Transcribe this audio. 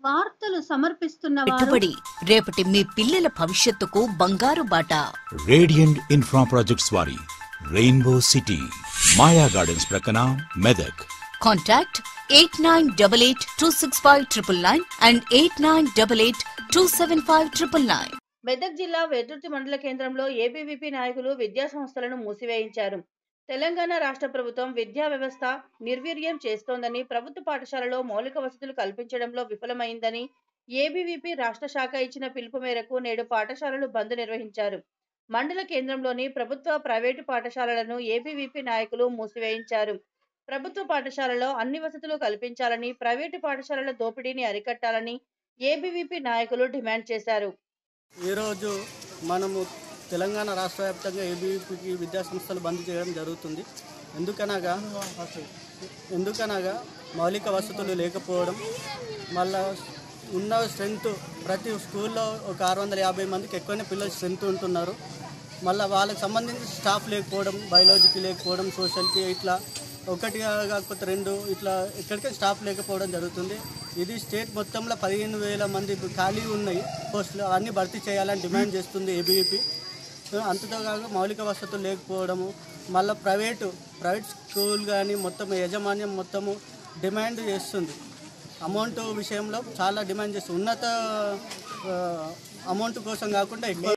వార్తలు సమర్పిస్తున్న వారు పెట్టుబడి రేపటి మీ పిల్లల భవిష్యత్తుకు బంగారు బాట రేడియంట్ ఇన్ఫ్రా ప్రాజెక్ట్స్ వారి రెయిన్బో సిటీ మాయా గార్డెన్స్ ప్రక్కన Medak contact eight nine double eight two six five triple nine and eight nine double eight two seven five triple nine Medak జిల్లా వెదుర్తి మండల కేంద్రంలో ఏబీవీపీ నాయకులు విద్యా సంస్థలను మూసివేయించారు తెలంగాణ రాష్ట్ర ప్రభుత్వం విద్యా వ్యవస్థ నిర్వీర్యం చేస్తోందని ప్రభుత్వ పాఠశాలలో మౌలిక వసతులు కల్పించడంలో విఫలమైందని ఏబీవీపీ రాష్ట్ర శాఖ ఇచ్చిన పిలుపు మేరకు నేడు పాఠశాలలు బంద్ నిర్వహించారు మండల కేంద్రంలోని ప్రభుత్వ ప్రైవేటు పాఠశాలలను ఏబీవీపీ నాయకులు మూసివేయించారు ప్రభుత్వ పాఠశాలలో అన్ని వసతులు కల్పించాలని ప్రైవేటు పాఠశాలల దోపిడీని అరికట్టాలని ఏబీవీపీ నాయకులు డిమాండ్ చేశారు ఈరోజు మనము తెలంగాణ రాష్ట్ర వ్యాప్తంగా ఏబీపీకి విద్యా సంస్థలు బంద్ చేయడం జరుగుతుంది ఎందుకనగా ఎందుకనగా మౌలిక వసతులు లేకపోవడం మళ్ళా ఉన్న స్ట్రెంత్ ప్రతి స్కూల్లో ఒక ఆరు వందల యాభై మందికి ఎక్కువనే పిల్లలు స్ట్రెంత్ ఉంటున్నారు మళ్ళీ వాళ్ళకి సంబంధించిన స్టాఫ్ లేకపోవడం బయాలజీకి లేకపోవడం సోషల్కి ఇట్లా ఒకటి కాకపోతే రెండు ఇట్లా ఎక్కడికే స్టాఫ్ లేకపోవడం జరుగుతుంది ఇది స్టేట్ మొత్తంలో పదిహేను వేల మంది ఖాళీ ఉన్నాయి పోస్టులు అన్నీ భర్తీ చేయాలని డిమాండ్ చేస్తుంది ఏబీవీపీ అంతతో కాక మౌలిక వసతులు లేకపోవడము మళ్ళీ ప్రైవేటు ప్రైవేట్ స్కూల్ కానీ మొత్తం యాజమాన్యం మొత్తము డిమాండ్ చేస్తుంది అమౌంట్ విషయంలో చాలా డిమాండ్ చేస్తుంది ఉన్నత అమౌంట్ కోసం కాకుండా ఎక్కువ